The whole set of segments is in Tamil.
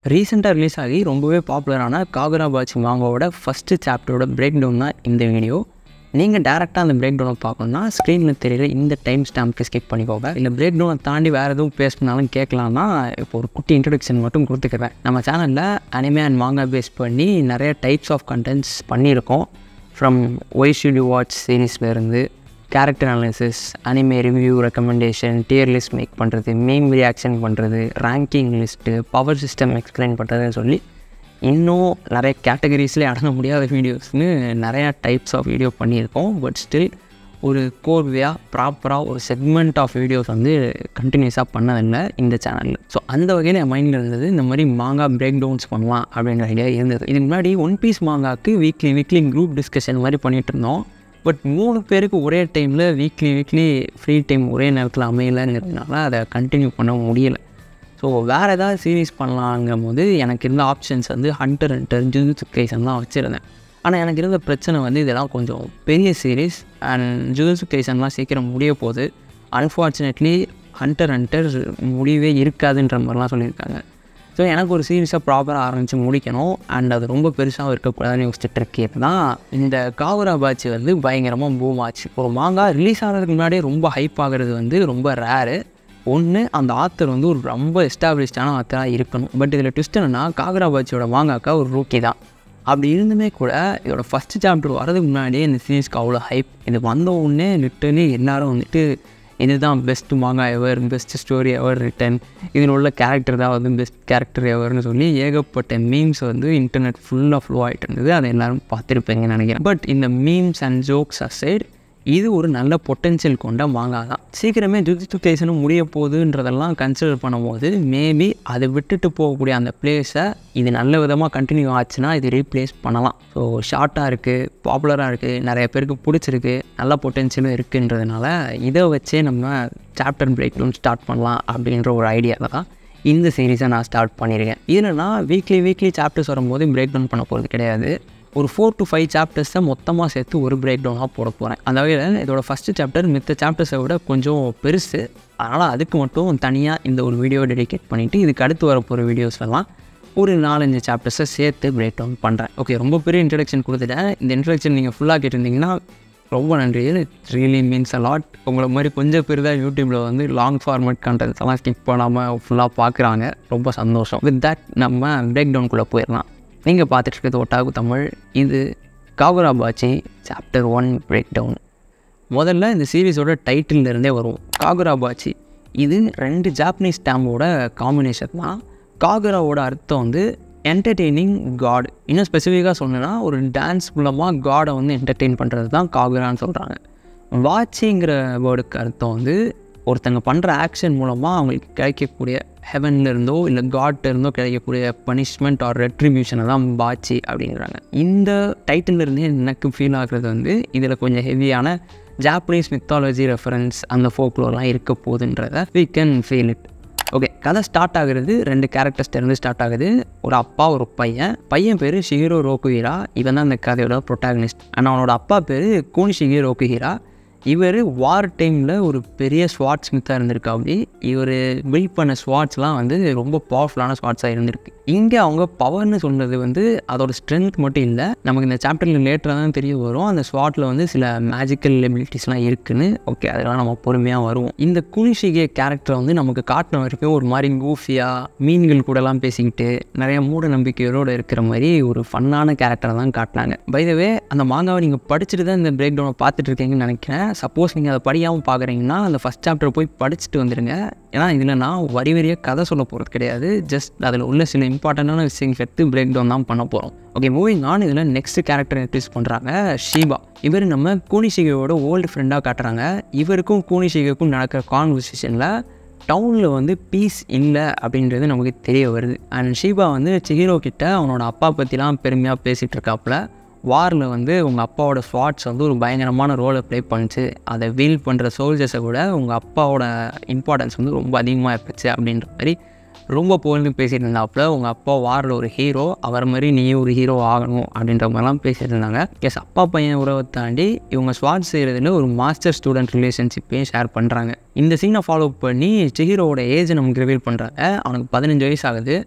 ரீசெண்டாக ரிலீஸ் ஆகி ரொம்பவே பாப்புலரான காகரா பாச்சி மாங்கோவோட ஃபஸ்ட்டு சாப்டரோட பிரேக் டவுன் தான் இந்த வீடியோ நீங்கள் டேரெக்டாக அந்த பிரேக் டவுனை பார்க்கணுன்னா ஸ்க்ரீனில் தெரியுற இந்த டைம் ஸ்டாம்ப்க்கு ஸ்கிப் பண்ணிக்கோங்க இல்லை பிரேக் டவுனை தாண்டி வேறு எதுவும் பேசினாலும் கேட்கலாம்னா இப்போ ஒரு குட்டி இன்ட்ரடக்ஷன் மட்டும் கொடுத்துக்கிறேன் நம்ம சேனலில் அனிமே அண்ட் மாங்கா பேஸ் பண்ணி நிறைய டைப்ஸ் ஆஃப் கண்டென்ட்ஸ் பண்ணியிருக்கோம் from why should you watch சீரீஸ்லேருந்து character analysis anime review recommendation tier list make பண்ணுறது மீம் ரியாக்ஷன் பண்ணுறது ranking list power system explain பண்ணுறதுன்னு சொல்லி இன்னும் நிறைய கேட்டகரிஸ்லேயே அடங்க முடியாத வீடியோஸ்னு நிறையா டைப்ஸ் ஆஃப் வீடியோ பண்ணியிருக்கோம் பட் ஸ்டில் ஒரு கோர்வையாக ப்ராப்பராக ஒரு செக்மெண்ட் ஆஃப் வீடியோஸ் வந்து கண்டினியூஸாக பண்ணதில்லை இந்த சேனலில் ஸோ அந்த வகையில் என் மைண்டில் இருந்தது இந்த மாதிரி மாங்கா பிரேக் டவுன்ஸ் பண்ணலாம் அப்படின்ற ஐடியா இருந்தது இதுக்கு முன்னாடி ஒன் பீஸ் மாங்காக்கு வீக்லி வீக்லி குரூப் டிஸ்கஷன் மாதிரி பண்ணிகிட்டு இருந்தோம் பட் மூணு பேருக்கு ஒரே டைமில் வீக்லி வீக்லி ஃப்ரீ டைம் ஒரே நேரத்தில் அமையலைங்கிறதுனால அதை கண்டினியூ பண்ண முடியல ஸோ வேறு ஏதாவது சீரீஸ் பண்ணலாங்கும் போது எனக்கு இருந்த ஆப்ஷன்ஸ் வந்து ஹண்டர் ஹண்டர் ஜுஜுட்சு கைசன் தான் வச்சுருந்தேன் ஆனால் எனக்கு இருந்த பிரச்சனை வந்து இதெல்லாம் கொஞ்சம் பெரிய சீரீஸ் அண்ட் ஜுஜுட்சு கைசன்லாம் சீக்கிரம் முடிய போகுது அன்ஃபார்ச்சுனேட்லி ஹண்டர் ஹண்டர் முடியவே இருக்காதுன்ற மாதிரிலாம் சொல்லியிருக்காங்க ஸோ எனக்கு ஒரு சீரியஸாக ப்ராப்பராக ஆரம்பித்து முடிக்கணும் அண்ட் அது ரொம்ப பெருசாக இருக்கக்கூடாதுன்னு யோசிச்சுட்டு இருக்கேன் தான் இந்த காவரா பாட்சி வந்து பயங்கரமாக பூம் ஆச்சு ஒரு மாங்கா ரிலீஸ் ஆகிறதுக்கு முன்னாடியே ரொம்ப ஹைப் ஆகிறது வந்து ரொம்ப ரேரு ஒன்று அந்த ஆத்தர் வந்து ஒரு ரொம்ப எஸ்டாப்ளிஷ்டான ஆத்தராக இருக்கணும் பட் இதில் ட்விஸ்ட் என்னென்னா காகரா பாட்சியோட மாங்காக்கா ஒரு ரூக்கி தான் அப்படி இருந்துமே கூட இதோட ஃபஸ்ட்டு சாப்டர் வரதுக்கு முன்னாடியே இந்த சீரீஸ்க்கு அவ்வளோ ஹைப் இது வந்த உடனே லிட்டர்லி எல்லாரும் வந்துட்டு இதுதான் best manga ever best story ever written இதில் உள்ள கேரக்டர் தான் வந்து பெஸ்ட் கேரக்டர் எவர்னு சொல்லி ஏகப்பட்ட மீம்ஸ் வந்து இன்டர்நெட் ஃபுல்லாக ஃப்ளோ ஆகிட்டு இருந்தது அதை எல்லோரும் பார்த்துருப்பீங்கன்னு நினைக்கிறேன் பட் இந்த மீம்ஸ் அண்ட் ஜோக்ஸ் அசைட் இது ஒரு நல்ல பொட்டென்ஷியல் கொண்ட மாங்கா தான் சீக்கிரமே ஜுஜித்து கேசனும் முடிய போகுதுன்றதெல்லாம் கன்சிடர் பண்ணும்போது மேபி அதை விட்டுட்டு போகக்கூடிய அந்த பிளேஸை இது நல்ல விதமாக கண்டினியூ ஆச்சுன்னா இது ரீப்ளேஸ் பண்ணலாம் ஸோ ஷார்ட்டாக இருக்குது பாப்புலராக இருக்குது நிறைய பேருக்கு பிடிச்சிருக்கு நல்ல பொட்டென்ஷியலும் இருக்குன்றதுனால இதை வச்சே நம்ம சாப்டர் பிரேக் டவுன் ஸ்டார்ட் பண்ணலாம் அப்படின்ற ஒரு ஐடியாவில் தான் இந்த சீரீஸை நான் ஸ்டார்ட் பண்ணியிருக்கேன் இதில் நான் வீக்லி வீக்லி சாப்டர்ஸ் வரும்போது பிரேக் டவுன் பண்ண போகிறது கிடையாது ஒரு ஃபோர் டு ஃபைவ் சாப்டர்ஸை மொத்தமாக சேர்த்து ஒரு பிரேக் டவுனாக போட போகிறேன் அந்த வகையில் இதோட ஃபஸ்ட்டு சாப்டர் மித்த சாப்டர்ஸை விட கொஞ்சம் பெருசு அதனால் அதுக்கு மட்டும் தனியாக இந்த ஒரு வீடியோ டெடிகேட் பண்ணிவிட்டு இதுக்கு அடுத்து வர போகிற வீடியோஸ் எல்லாம் ஒரு நாலஞ்சு சாப்டர்ஸை சேர்த்து பிரேக் டவுன் பண்ணுறேன் ஓகே ரொம்ப பெரிய இன்ட்ரடக்ஷன் கொடுத்துட்டேன் இந்த இன்ட்ரடக்ஷன் நீங்கள் ஃபுல்லாக கேட்டிருந்தீங்கன்னா ரொம்ப நன்றி ரியலி மீன்ஸ் அ லாட் உங்களை மாதிரி கொஞ்சம் பேர் தான் யூடியூப்பில் வந்து லாங் ஃபார்மேட் கண்டென்ட்ஸ் எல்லாம் ஸ்கிப் பண்ணாமல் ஃபுல்லாக பார்க்குறாங்க ரொம்ப சந்தோஷம் வித் தட் நம்ம பிரேக் டவுனுக்குள்ளே போயிடலாம் நீங்கள் பார்த்துட்டு இருக்கிறது ஒட்டாகு தமிழ் இது Kagurabachi chapter one break down முதல்ல இந்த சீரீஸோட டைட்டில்லேருந்தே வரும் காகுரா பாச்சி இது ரெண்டு ஜாப்பனீஸ் ஸ்டாம்போட காம்பினேஷன் தான் காகுராவோட அர்த்தம் வந்து என்டர்டெய்னிங் காட் இன்னும் ஸ்பெசிஃபிக்காக சொன்னேன்னா ஒரு டான்ஸ் மூலமாக காடை வந்து என்டர்டெயின் பண்ணுறது தான் காகுரான்னு சொல்கிறாங்க வாட்சிங்கிற வேர்டுக்கு அர்த்தம் வந்து ஒருத்தங்க பண்ணுற ஆக்ஷன் மூலமாக அவங்களுக்கு கிடைக்கக்கூடிய ஹெவன்ல இருந்தோ இல்லை காட்ல இருந்தோ கிடைக்கக்கூடிய பனிஷ்மெண்ட் ஆர் ரெட்ரிபியூஷனை தான் பாச்சி அப்படிங்கிறாங்க இந்த டைட்டில் இருந்தே எனக்கு ஃபீல் ஆகுறது வந்து இதில் கொஞ்சம் ஹெவியான ஜாப்பனீஸ் மித்தாலஜி ரெஃபரன்ஸ் அந்த ஃபோக்லோர்லாம் இருக்க போகுதுன்றத we can feel it okay கதை ஸ்டார்ட் ஆகுறது ரெண்டு கேரக்டர்ஸ்லேருந்து ஸ்டார்ட் ஆகுது ஒரு அப்பா ஒரு பையன் பையன் பேர் ஷிகிரோ ரோக்குஹீரா இவன் தான் இந்த கதையோட ப்ரொட்டாகனிஸ்ட் ஆனால் அவனோட அப்பா பேர் கூனிஷிகி ரோக்குஹீரா இவர் வார் டைமில் ஒரு பெரிய ஸ்வாட் ஸ்மித்தாக இருந்திருக்கு அப்படி இவர் பில்ட் பண்ண ஸ்வாட்ஸ்லாம் வந்து ரொம்ப பவர்ஃபுல்லான ஸ்வாட்ஸாக இருந்திருக்கு இங்கே அவங்க பவர்னு சொன்னது வந்து அதோட ஸ்ட்ரென்த் மட்டும் இல்லை நமக்கு இந்த சாப்டரில் லேட்டராக தான் தெரிய வரும் அந்த ஸ்வாட்டில் வந்து சில மேஜிக்கல் எபிலிட்டிஸ்லாம் இருக்குன்னு ஓகே அதெல்லாம் நம்ம பொறுமையாக வருவோம் இந்த குனிஷிகே கேரக்டரை வந்து நமக்கு காட்டின வரைக்கும் ஒரு மாதிரி கூஃபியாக மீன்கள் கூடலாம் பேசிக்கிட்டு நிறைய மூட நம்பிக்கைகளோடு இருக்கிற மாதிரி ஒரு ஃபன்னான கேரக்டரை தான் காட்டினாங்க பைதவே அந்த மாங்காவை நீங்கள் படிச்சுட்டு தான் இந்த பிரேக் டவுனை பார்த்துட்டு இருக்கீங்கன்னு நினைக்கிறேன் சப்போஸ் நீங்கள் அதை படியாமல் பார்க்குறீங்கன்னா அந்த ஃபஸ்ட் சாப்டர் போய் படிச்சுட்டு வந்துடுங்க ஏன்னா இதில் நான் வரி வரியாக கதை சொல்ல போகிறது கிடையாது ஜஸ்ட் அதில் உள்ள சில இம்பார்ட்டண்டான விஷயங்கள் எடுத்து பிரேக் டவுன் தான் பண்ண போகிறோம் ஓகே மூவிங் ஆன் இதில் நெக்ஸ்ட் கேரக்டர் இன்ட்ரடியூஸ் பண்ணுறாங்க ஷீபா இவர் நம்ம கூனிஷிகையோட ஓல்டு ஃப்ரெண்டாக காட்டுறாங்க இவருக்கும் கூனிஷிகைக்கும் நடக்கிற கான்வர்சேஷனில் டவுனில் வந்து பீஸ் இல்லை அப்படின்றது நமக்கு தெரிய வருது அண்ட் ஷீபா வந்து சிஹிரோ கிட்ட அவனோட அப்பா பற்றிலாம் பெருமையாக பேசிகிட்டு இருக்காப்புல வாரில் வந்து உங்கள் அப்பாவோட ஸ்வாட்ஸ் வந்து ஒரு பயங்கரமான ரோலை ப்ளே பண்ணிச்சு அதை வீல் பண்ணுற சோல்ஜர்ஸை விட உங்கள் அப்பாவோட இம்பார்ட்டன்ஸ் வந்து ரொம்ப அதிகமாக இருந்துச்சு அப்படின்ற மாதிரி ரொம்ப புகழ்ந்து பேசிகிட்டு இருந்தாப்புல உங்கள் அப்பா வாரில் ஒரு ஹீரோ அவர் மாதிரி நீயும் ஒரு ஹீரோ ஆகணும் அப்படின்ற மாதிரிலாம் பேசிகிட்டு இருந்தாங்க எஸ் அப்பா பையன் உறவை தாண்டி இவங்க ஸ்வாட் செய்கிறதுல ஒரு மாஸ்டர் ஸ்டூடெண்ட் ரிலேஷன்ஷிப்பையும் ஷேர் பண்ணுறாங்க இந்த சீனை ஃபாலோ பண்ணி சிஹீரோவோட ஏஜ் நமக்கு ரிவீல் பண்ணுறாங்க அவனுக்கு பதினஞ்சு வயசு ஆகுது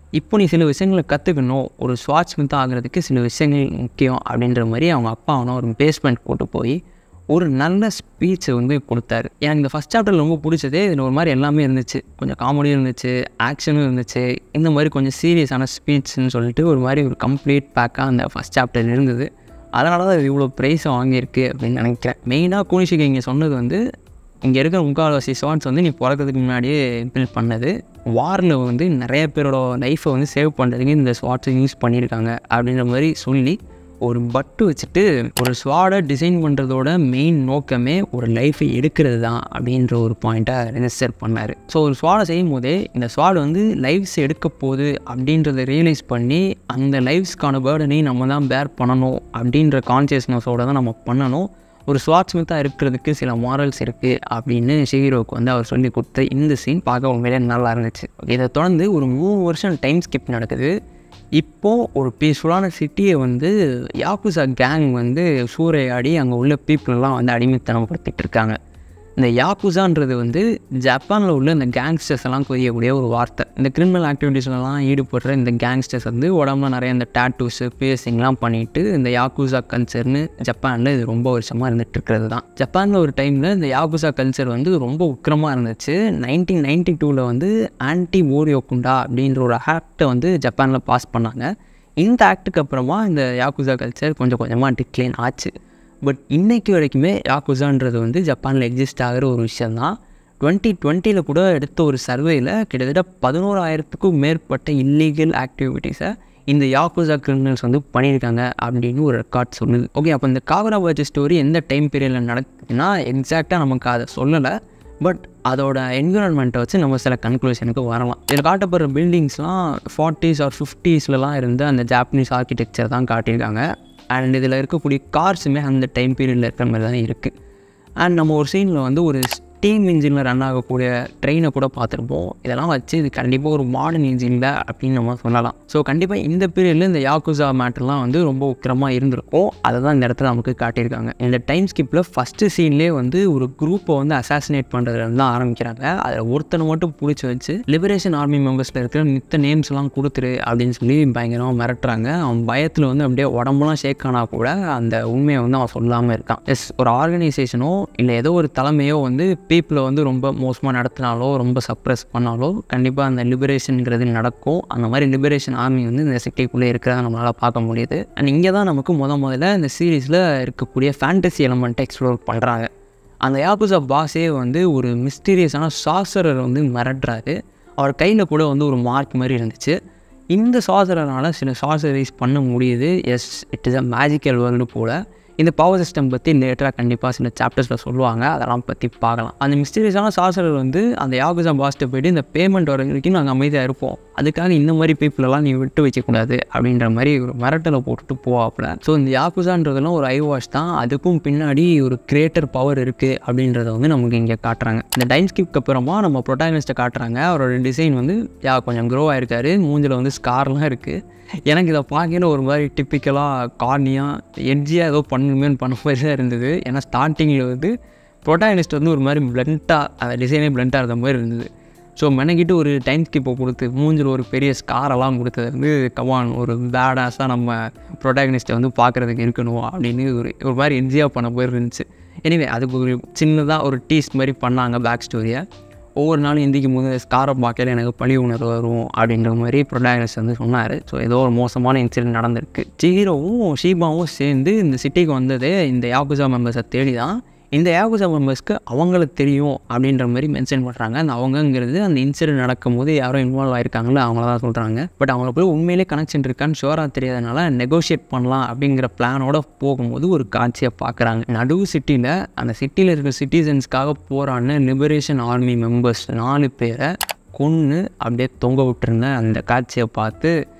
இப்போ நீ சில விஷயங்களை கற்றுக்கணும் ஒரு ஸ்வாட்ச் ஸ்மித் ஆகிறதுக்கு சில விஷயங்கள் முக்கியம் அப்படின்ற மாதிரி அவங்க அப்பா அவனை ஒரு பேஸ்மெண்ட் கூட்டு போய் ஒரு நல்ல ஸ்பீச்சை வந்து கொடுத்தாரு எனக்கு இந்த ஃபஸ்ட் சாப்டர் ரொம்ப பிடிச்சதே இதில் ஒரு மாதிரி எல்லாமே இருந்துச்சு கொஞ்சம் காமெடியும் இருந்துச்சு ஆக்ஷனும் இருந்துச்சு இந்த மாதிரி கொஞ்சம் சீரியஸான ஸ்பீச்னு சொல்லிட்டு ஒரு மாதிரி ஒரு கம்ப்ளீட் பேக்காக அந்த ஃபஸ்ட் சாப்டர் இருந்தது அதனால தான் இது இவ்வளோ ப்ரைஸை வாங்கியிருக்கு அப்படின்னு நினைக்கிறேன் மெயினாக கூனிஷிக்கு இங்கே சொன்னது வந்து இங்கே இருக்கிற முக்கால்வாசி ஷார்ட்ஸ் வந்து நீ பிறக்கிறதுக்கு முன்னாடியே பில்ட் பண்ணது வாரில் வந்து நிறைய பேரோட லைஃப்பை வந்து சேவ் பண்ணுறதுக்கு இந்த ஸ்வாட்ஸை யூஸ் பண்ணியிருக்காங்க அப்படின்ற மாதிரி சொல்லி ஒரு பட்டு வச்சுட்டு ஒரு ஸ்வாடை டிசைன் பண்ணுறதோட மெயின் நோக்கமே ஒரு லைஃபை எடுக்கிறது தான் அப்படின்ற ஒரு பாயிண்ட்டை ரெஜிஸ்டர் பண்ணார் ஸோ ஒரு ஸ்வாடை செய்யும் போதே இந்த ஸ்வாட் வந்து லைஃப்ஸ் எடுக்க போகுது அப்படின்றத ரியலைஸ் பண்ணி அந்த லைஃப்ஸ்க்கான பேர்டனையும் நம்ம தான் பேர் பண்ணணும் அப்படின்ற கான்சியஸ்னஸோட தான் நம்ம பண்ணணும் ஒரு ஸ்வாட் ஸ்மித்தாக இருக்கிறதுக்கு சில மாரல்ஸ் இருக்குது அப்படின்னு ஷீரோவுக்கு வந்து அவர் சொல்லி கொடுத்த இந்த சீன் பார்க்க உண்மையிலே நல்லா இருந்துச்சு இதை தொடர்ந்து ஒரு மூணு வருஷம் டைம் ஸ்கிப் நடக்குது இப்போது ஒரு பீஸ்ஃபுல்லான சிட்டியை வந்து யாக்குசா கேங் வந்து சூறையாடி அங்கே உள்ள பீப்புளெல்லாம் வந்து அடிமைத்தனப்படுத்திட்டு இருக்காங்க இந்த யாக்குசான்றது வந்து ஜப்பானில் உள்ள இந்த கேங்ஸ்டர்ஸ் எல்லாம் குறியக்கூடிய ஒரு வார்த்தை இந்த கிரிமினல் ஆக்டிவிட்டீஸ்லலாம் ஈடுபடுற இந்த கேங்ஸ்டர்ஸ் வந்து உடம்புல நிறைய இந்த டேட்டூஸு பியர்சிங்லாம் பண்ணிட்டு இந்த யாக்குசா கல்ச்சர்னு ஜப்பானில் இது ரொம்ப வருஷமாக இருந்துட்டு இருக்கிறது தான் ஜப்பானில் ஒரு டைமில் இந்த யாக்குசா கல்ச்சர் வந்து ரொம்ப உக்கிரமாக இருந்துச்சு நைன்டீன் நைன்டி டூவில் வந்து ஆன்டி ஓரியோகுண்டா அப்படின்ற ஒரு ஆக்டை வந்து ஜப்பானில் பாஸ் பண்ணாங்க இந்த ஆக்டுக்கு அப்புறமா இந்த யாக்குசா கல்ச்சர் கொஞ்சம் கொஞ்சமாக டிக்ளைன் ஆச்சு பட் இன்னைக்கு வரைக்குமே யாக்குசான்றது வந்து ஜப்பானில் எக்ஸிஸ்ட் ஆகிற ஒரு விஷயந்தான் டுவெண்ட்டி டுவெண்ட்டியில் கூட எடுத்த ஒரு சர்வேயில் கிட்டத்தட்ட பதினோராயிரத்துக்கும் மேற்பட்ட இல்லீகல் ஆக்டிவிட்டீஸை இந்த யாக்குசா கிரிமினல்ஸ் வந்து பண்ணியிருக்காங்க அப்படின்னு ஒரு ரெக்கார்ட் சொல்லுது ஓகே அப்போ இந்த காவரா வாட்ச் ஸ்டோரி எந்த டைம் பீரியடில் நடக்குதுன்னா எக்ஸாக்டாக நமக்கு அதை சொல்லலை பட் அதோட என்விரான்மெண்ட்டை வச்சு நம்ம சில கன்க்ளூஷனுக்கு வரலாம் இதில் காட்டப்படுற பில்டிங்ஸ்லாம் ஃபார்ட்டிஸ் ஆர் ஃபிஃப்டிஸ்லலாம் இருந்து அந்த ஜாப்பனீஸ் ஆர்கிடெக்சர் தான் காட்டியிருக்காங்க அண்ட் இதில் இருக்கக்கூடிய கார்ஸுமே அந்த டைம் பீரியடில் இருக்கிற மாதிரி தான் இருக்குது அண்ட் நம்ம ஒரு சீனில் வந்து ஒரு ஸ்டீம் இன்ஜினில் ரன் ஆகக்கூடிய ட்ரெயினை கூட பார்த்துருப்போம் இதெல்லாம் வச்சு இது கண்டிப்பாக ஒரு மாடர்ன் இன்ஜினில் அப்படின்னு நம்ம சொல்லலாம் ஸோ கண்டிப்பாக இந்த பீரியடில் இந்த யாக்குசா மேட்டர்லாம் வந்து ரொம்ப உக்கிரமாக இருந்திருக்கும் அதை தான் இந்த இடத்துல நமக்கு காட்டியிருக்காங்க இந்த டைம் ஸ்கிப்பில் ஃபஸ்ட்டு சீன்லேயே வந்து ஒரு குரூப்பை வந்து அசாசினேட் பண்ணுறதுலேருந்து தான் ஆரம்பிக்கிறாங்க அதில் ஒருத்தனை மட்டும் பிடிச்சி வச்சு லிபரேஷன் ஆர்மி மெம்பர்ஸில் இருக்கிற மித்த நேம்ஸ்லாம் கொடுத்துரு அப்படின்னு சொல்லி பயங்கரமாக மிரட்டுறாங்க அவன் பயத்தில் வந்து அப்படியே உடம்புலாம் ஷேக் ஆனால் கூட அந்த உண்மையை வந்து அவன் சொல்லாமல் இருக்கான் எஸ் ஒரு ஆர்கனைசேஷனோ இல்லை ஏதோ ஒரு தலைமையோ வந்து பீப்புளை வந்து ரொம்ப மோசமாக நடத்தினாலோ ரொம்ப சப்ரெஸ் பண்ணாலோ கண்டிப்பாக அந்த லிபரேஷனுங்கிறது நடக்கும் அந்த மாதிரி லிபரேஷன் ஆர்மி வந்து இந்த சிட்டிக்குள்ளே இருக்கிறத நம்மளால் பார்க்க முடியுது அண்ட் இங்கே தான் நமக்கு முத முதல்ல இந்த சீரீஸில் இருக்கக்கூடிய ஃபேண்டசி எலமெண்ட்டை எக்ஸ்ப்ளோர் பண்ணுறாங்க அந்த யாக்குசா பாஸே வந்து ஒரு மிஸ்டீரியஸான சாசரர் வந்து மிரட்டுறாரு அவர் கையில் கூட வந்து ஒரு மார்க் மாதிரி இருந்துச்சு இந்த சாசரனால் சில சாசரிஸ் பண்ண முடியுது yes it is a magical world போல் இந்த பவர் சிஸ்டம் பற்றி லேட்டராக கண்டிப்பாக சில சாப்டர்ஸில் சொல்லுவாங்க அதெல்லாம் பற்றி பார்க்கலாம் அந்த மிஸ்டீரியஸான சாசரர் வந்து அந்த யாகுசா பாஸ்ட்டை போயிட்டு இந்த பேமெண்ட் வர வரைக்கும் நாங்கள் அமைதியாக இருப்போம் அதுக்காக இந்த மாதிரி பீப்புளெல்லாம் நீ விட்டு வச்சக்கூடாது அப்படின்ற மாதிரி ஒரு மிரட்டலை போட்டுட்டு போவாப்புல ஸோ இந்த யாகுசான்றதெல்லாம் ஒரு ஐ வாஷ் தான் அதுக்கும் பின்னாடி ஒரு கிரியேட்டர் பவர் இருக்குது அப்படின்றத வந்து நமக்கு இங்கே காட்டுறாங்க இந்த டைம் ஸ்கிப்க்கு அப்புறமா நம்ம ப்ரொட்டாகனிஸ்ட்டை காட்டுறாங்க அவரோட டிசைன் வந்து யா கொஞ்சம் க்ரோ ஆயிருக்காரு மூஞ்சில் வந்து ஸ்கார்லாம் இருக்குது எனக்கு இதை பார்க்கையில ஒரு மாதிரி டிப்பிக்கலாக கார்னியாக எட்ஜியாக ஏதோ பண்ணணுமேனு பண்ண மாதிரி தான் இருந்தது ஏன்னா ஸ்டார்டிங்கில் வந்து ப்ரொட்டாகனிஸ்ட் வந்து ஒரு மாதிரி பிளண்ட்டாக அந்த டிசைனே பிளண்ட்டாக இருந்த மாதிரி இருந்தது ஸோ மெனக்கிட்டு ஒரு டைம் ஸ்கிப்பை கொடுத்து மூஞ்சில் ஒரு பெரிய ஸ்காரெல்லாம் கொடுத்தது வந்து கவான் ஒரு பேடாஸாக நம்ம ப்ரொட்டாகனிஸ்ட்டை வந்து பார்க்குறதுக்கு இருக்கணும் அப்படின்னு ஒரு ஒரு மாதிரி என்ஜியாக பண்ண போய் இருந்துச்சு எனிவே அதுக்கு ஒரு சின்னதாக ஒரு டீஸ் மாதிரி பண்ணாங்க பேக் ஸ்டோரியை ஒவ்வொரு நாளும் எந்திக்கும் போது ஸ்காரை பார்க்கல எனக்கு பழி உணர்வு வரும் அப்படின்ற மாதிரி ப்ரொடாகனிஸ்ட் வந்து சொன்னார் ஸோ ஏதோ ஒரு மோசமான இன்சிடென்ட் நடந்திருக்கு ஜீரோவும் ஷீபாவும் சேர்ந்து இந்த சிட்டிக்கு வந்ததே இந்த யாகுசா மெம்பர்ஸை தேடி தான் இந்த யாகுசா மெம்பர்ஸ்க்கு அவங்களுக்கு தெரியும் அப்படின்ற மாதிரி மென்ஷன் பண்ணுறாங்க அந்த அவங்கங்கிறது அந்த இன்சிடென்ட் நடக்கும்போது யாரும் இன்வால்வ் ஆயிருக்காங்களோ அவங்கள தான் சொல்கிறாங்க பட் அவங்களுக்கு போய் உண்மையிலே கனெக்ஷன் இருக்கான்னு ஷோராக தெரியாதனால நெகோஷியேட் பண்ணலாம் அப்படிங்கிற பிளானோட போகும்போது ஒரு காட்சியை பார்க்குறாங்க நடுவு சிட்டியில் அந்த சிட்டியில் இருக்கிற சிட்டிசன்ஸ்க்காக போராடின லிபரேஷன் ஆர்மி மெம்பர்ஸ் நாலு பேரை கொன்று அப்படியே தொங்க விட்டுருந்த அந்த காட்சியை பார்த்து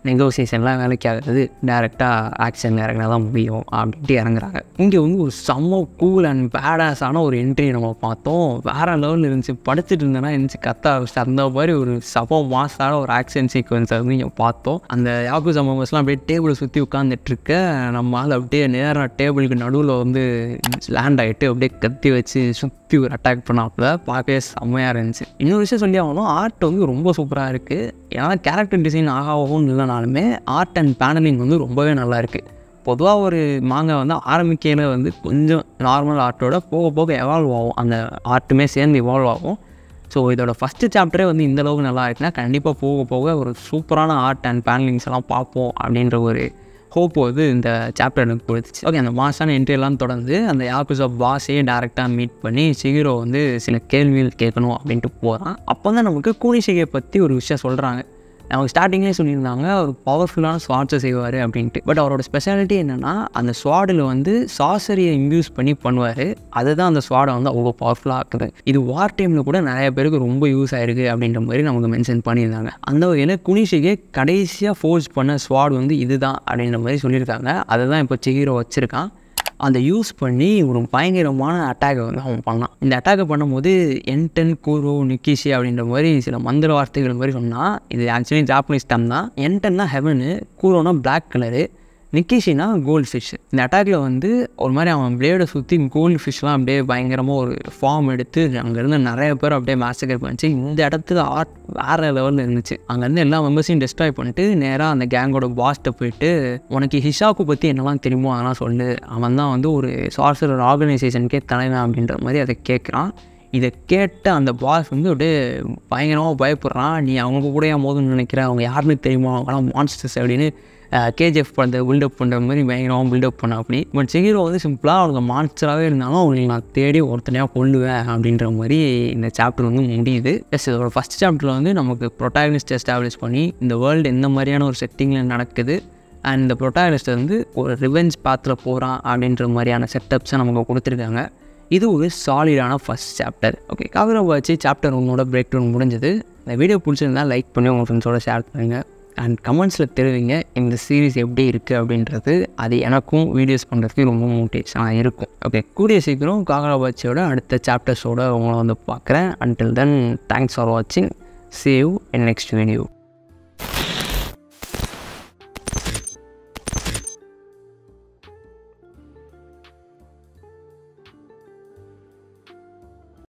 நெகோசியேஷன்லாம் வேலைக்கு ஆகுது டேரெக்டாக ஆக்ஷன் இறங்கினா தான் முடியும் அப்படின்ட்டு இறங்குறாங்க இங்கே வந்து ஒரு செம்ம கூல் அண்ட் பேடாஸான ஒரு என்ட்ரி நம்ம பார்த்தோம் வேறு லெவலில் இருந்துச்சு படுத்துட்டு இருந்தேன்னா இருந்துச்சு கத்த ஆரம்பிச்சு அந்த மாதிரி ஒரு சம மாசான ஒரு ஆக்ஷன் சீக்வன்ஸை வந்து இங்கே பார்த்தோம் அந்த யாக்கு சமஸ்லாம் அப்படியே டேபிளை சுற்றி உட்காந்துட்டு இருக்க நம்ம ஆள் அப்படியே நேராக டேபிளுக்கு நடுவில் வந்து லேண்ட் ஆகிட்டு அப்படியே கத்தி வச்சு சுற்றி ஒரு அட்டாக் பண்ணாப்புல பார்க்கவே செம்மையாக இருந்துச்சு இன்னொரு விஷயம் சொல்லி ஆகணும் ஆர்ட் வந்து ரொம்ப சூப்பராக இருக்குது ஏன்னா கேரக்டர் டிசைன் ஆகாவும் இல்லைனாலுமே ஆர்ட் அண்ட் பேனலிங் வந்து ரொம்பவே நல்லா இருக்குது பொதுவாக ஒரு மாங்கா வந்து ஆரம்பிக்கையில் வந்து கொஞ்சம் நார்மல் ஆர்ட்டோட போக போக எவால்வ் ஆகும் அந்த ஆர்ட்டுமே சேர்ந்து இவால்வ் ஆகும் ஸோ இதோட ஃபஸ்ட்டு சாப்டரே வந்து இந்த அளவுக்கு நல்லா இருக்குன்னா கண்டிப்பாக போக போக ஒரு சூப்பரான ஆர்ட் அண்ட் பேனலிங்ஸ் எல்லாம் பார்ப்போம் அப்படின்ற ஒரு ஹோப் வந்து இந்த சாப்டர் எனக்கு கொடுத்துச்சு ஓகே அந்த மாசான என்ட்ரி எல்லாம் தொடர்ந்து அந்த யாக்குஸ் ஆஃப் பாஸையே டேரெக்டாக மீட் பண்ணி சிகிரோ வந்து சில கேள்விகள் கேட்கணும் அப்படின்ட்டு போகிறான் அப்போ தான் நமக்கு கூனிஷிகையை பற்றி ஒரு விஷயம் சொல்கிறாங்க அவங்க ஸ்டார்டிங்கே சொல்லியிருந்தாங்க ஒரு பவர்ஃபுல்லான ஸ்வாட்ஸை செய்வார் அப்படின்ட்டு பட் அவரோட ஸ்பெஷாலிட்டி என்னென்னா அந்த ஸ்வாடில் வந்து சாசரியை இன்டியூஸ் பண்ணி பண்ணுவார் அதுதான் அந்த ஸ்வாடை வந்து அவ்வளோ பவர்ஃபுல்லாக ஆக்குது இது வார் டைமில் கூட நிறைய பேருக்கு ரொம்ப யூஸ் ஆயிருக்கு அப்படின்ற மாதிரி நமக்கு மென்ஷன் பண்ணியிருந்தாங்க அந்த வகையில் குனிஷிகே கடைசியாக ஃபோர்ஸ் பண்ண ஸ்வாட் வந்து இதுதான் அப்படின்ற மாதிரி சொல்லியிருக்காங்க அதை தான் இப்போ சிகிரோ வச்சுருக்கான் அதை யூஸ் பண்ணி ஒரு பயங்கரமான அட்டாக்கை வந்து அவன் பண்ணான் இந்த அட்டாக்கை பண்ணும்போது என்டன் கூரோ நிக்கிஷி அப்படின்ற மாதிரி சில மந்திர வார்த்தைகள் மாதிரி சொன்னால் இது ஆக்சுவலி ஜாப்பனீஸ் டம் தான் என்டன்னா ஹெவனு கூரோனா பிளாக் கலரு நிக்கிஷினா கோல்டு ஃபிஷ் இந்த அட்டாக்ல வந்து ஒரு மாதிரி அவன் பிளேடை சுற்றி கோல்டு ஃபிஷ்லாம் அப்படியே பயங்கரமாக ஒரு ஃபார்ம் எடுத்து அங்கேருந்து நிறைய பேர் அப்படியே மேசக்கர் பண்ணிச்சு இந்த இடத்துல ஆர்ட் வேறு லெவலில் இருந்துச்சு அங்கேருந்து எல்லா மெம்பர்ஸையும் டிஸ்ட்ராய் பண்ணிட்டு நேராக அந்த கேங்கோட பாஸ்ட்டை போயிட்டு உனக்கு ஹிஷாக்கு பற்றி என்னெல்லாம் தெரியுமோ அதெல்லாம் சொல்லு அவன் தான் வந்து ஒரு சார்சர் ஆர்கனைசேஷனுக்கே தலைவன் அப்படின்ற மாதிரி அதை கேட்குறான் இதை கேட்ட அந்த பாஸ் வந்து அப்படியே பயங்கரமாக பயப்படுறான் நீ அவங்க கூட ஏன் மோதுன்னு நினைக்கிற அவங்க யாருன்னு தெரியுமா அவங்களாம் மான்ஸ்டர்ஸ் அப்படின்னு கேஜிஎஃப் பண்ணுற பில்டப் பண்ணுற மாதிரி பயங்கரமாக பில்டப் பண்ண அப்படி பட் செகிரோ வந்து சிம்பிளாக அவங்க மான்ஸ்டராகவே இருந்தாலும் அவங்களுக்கு நான் தேடி ஒருத்தனையாக கொள்ளுவேன் அப்படின்ற மாதிரி இந்த சாப்டர் வந்து முடியுது எஸ் இதோட ஃபஸ்ட் சாப்டரில் வந்து நமக்கு ப்ரொட்டாகனிஸ்ட் எஸ்டாப்ளிஷ் பண்ணி இந்த வேர்ல்டு எந்த மாதிரியான ஒரு செட்டிங்கில் நடக்குது அண்ட் இந்த ப்ரொட்டாகனிஸ்ட் வந்து ஒரு ரிவெஞ்ச் பாத்தில் போகிறான் அப்படின்ற மாதிரியான செட்டப்ஸை நமக்கு கொடுத்துருக்காங்க இது ஒரு சாலிடான first chapter okay Kagurabachi chapter ஒன்னோட பிரேக் டவுன் முடிஞ்சது இந்த வீடியோ பிடிச்சிருந்தா லைக் பண்ணி உங்கள் ஃப்ரெண்ட்ஸோட ஷேர் பண்ணுங்கள் அண்ட் கமெண்ட்ஸில் தெரிவிங்க இந்த சீரீஸ் எப்படி இருக்குது அப்படின்றது அது எனக்கும் வீடியோஸ் பண்ணுறதுக்கு ரொம்ப மோட்டிவேஷனாக இருக்கும் ஓகே கூடிய சீக்கிரம் காகரா வாட்சியோட அடுத்த சாப்டர்ஸோட உங்களை வந்து பார்க்குறேன் அன்டில் தென் தேங்க்ஸ் ஃபார் வாட்சிங் சேவ் என் நெக்ஸ்ட் வீடியோ